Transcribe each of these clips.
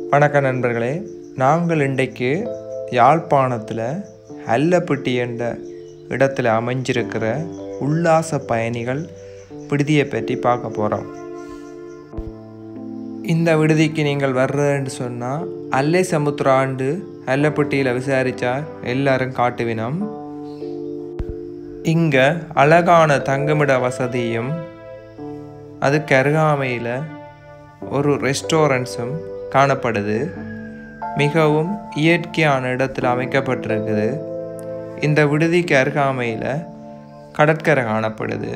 வணக்க நண்பர்களே நாங்கள் இன்றைக்கு யாழ்ப்பாணத்தில் அல்லப்பட்டி என்ற இடத்துல அமைஞ்சிருக்கிற உல்லாச பயணிகள் விடுதியை பற்றி பார்க்க போகிறோம் இந்த விடுதிக்கு நீங்கள் வர்றதுன்னு சொன்னால் அல்லை சமுத்திராண்டு அல்லப்பட்டியில் விசாரித்தா எல்லாரும் காட்டுவினம் இங்கே அழகான தங்குமிட வசதியும் அதுக்கு அருகாமையில் ஒரு ரெஸ்டாரண்ட்ஸும் காணப்படுது மிகவும் இயற்கையான இடத்தில் அமைக்கப்பட்டிருக்குது இந்த விடுதிக்கு அருகாமையில் கடற்கரை காணப்படுது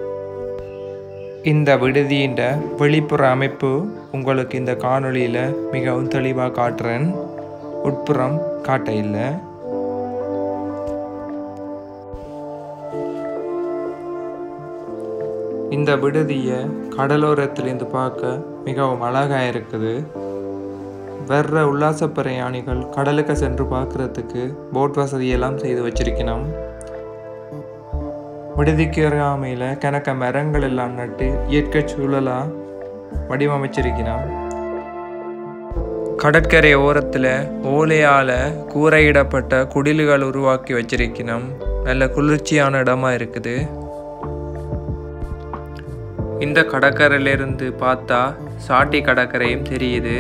இந்த விடுதியின் வெளிப்புற அமைப்பு உங்களுக்கு இந்த காணொளியில் மிகவும் தெளிவாக காட்டுறேன் உட்புறம் காட்ட இல்லை இந்த விடுதியை கடலோரத்திலிருந்து பார்க்க மிகவும் அழகாக இருக்குது வர்ற உல்லாச பிரயாணிகள் கடலுக்கு சென்று பார்க்குறதுக்கு போட் வசதியெல்லாம் செய்து வச்சிருக்கணும் விடுதிக்கு அருகாமையில் கணக்க மரங்கள் எல்லாம் நட்டு இயற்கை சூழலாக வடிவமைச்சிருக்கணும் கடற்கரை ஓரத்தில் ஓலையால் கூரையிடப்பட்ட குடில்கள் உருவாக்கி வச்சிருக்கணும் நல்ல குளிர்ச்சியான இடமா இருக்குது இந்த கடற்கரையிலிருந்து பார்த்தா சாட்டி கடற்கரையும் தெரியுது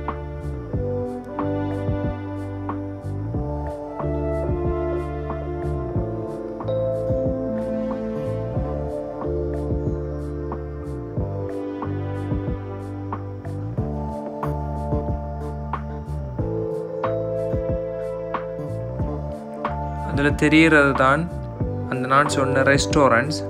அதில் தெரிகிறது தான் அந்த நான் சொன்ன ரெஸ்டாரண்ட்ஸ்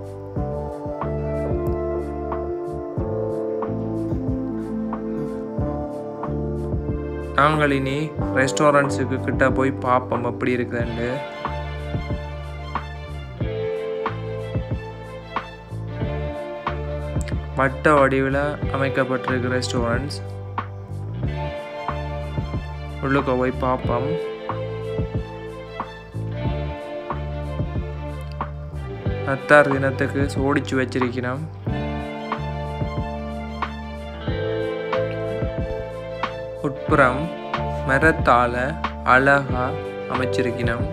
நாங்கள் இனி ரெஸ்டாரண்ட்ஸுக்கு கிட்ட போய் பார்ப்போம் எப்படி இருக்குதுன்னு வட்ட வடிவில் அமைக்கப்பட்டிருக்கு ரெஸ்டாரண்ட்ஸ் உள்ளுக்க போய் பார்ப்போம் நத்தார் தினத்துக்கு சோடிச்சு வச்சிருக்கிறோம் உட்புறம் மரத்தால அழகா அமைச்சிருக்கணும்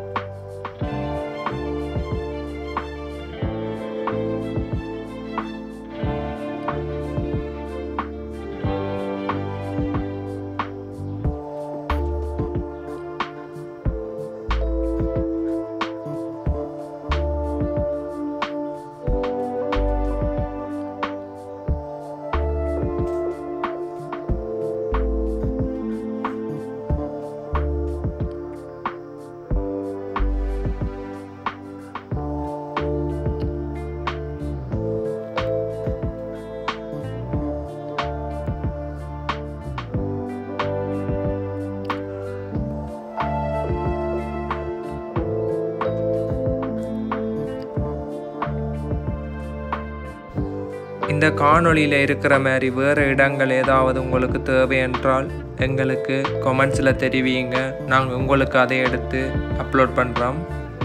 இந்த காணொளியில் இருக்கிற மாதிரி வேறு இடங்கள் ஏதாவது உங்களுக்கு தேவை என்றால் எங்களுக்கு கொமெண்ட்ஸில் தெரிவிங்க நாங்கள் உங்களுக்கு அதை எடுத்து அப்லோட் பண்ணுறோம்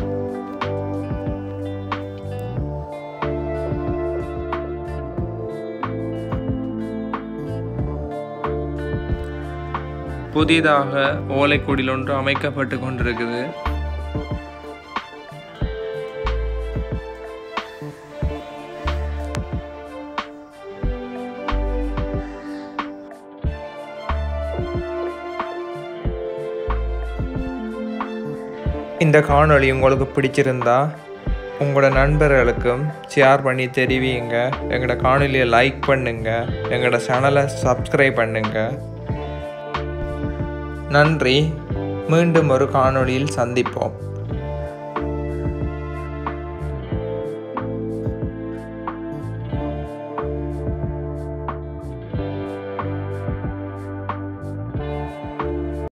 புதிதாக ஓலைக்குடில் ஒன்று அமைக்கப்பட்டு கொண்டிருக்குது இந்த காணொளி உங்களுக்கு பிடிச்சிருந்தா உங்களோட நண்பர்களுக்கும் ஷேர் பண்ணி தெரிவிங்க எங்களோட காணொலியை லைக் பண்ணுங்க எங்களோட சேனலை சப்ஸ்கிரைப் பண்ணுங்க நன்றி மீண்டும் ஒரு காணொளியில் சந்திப்போம்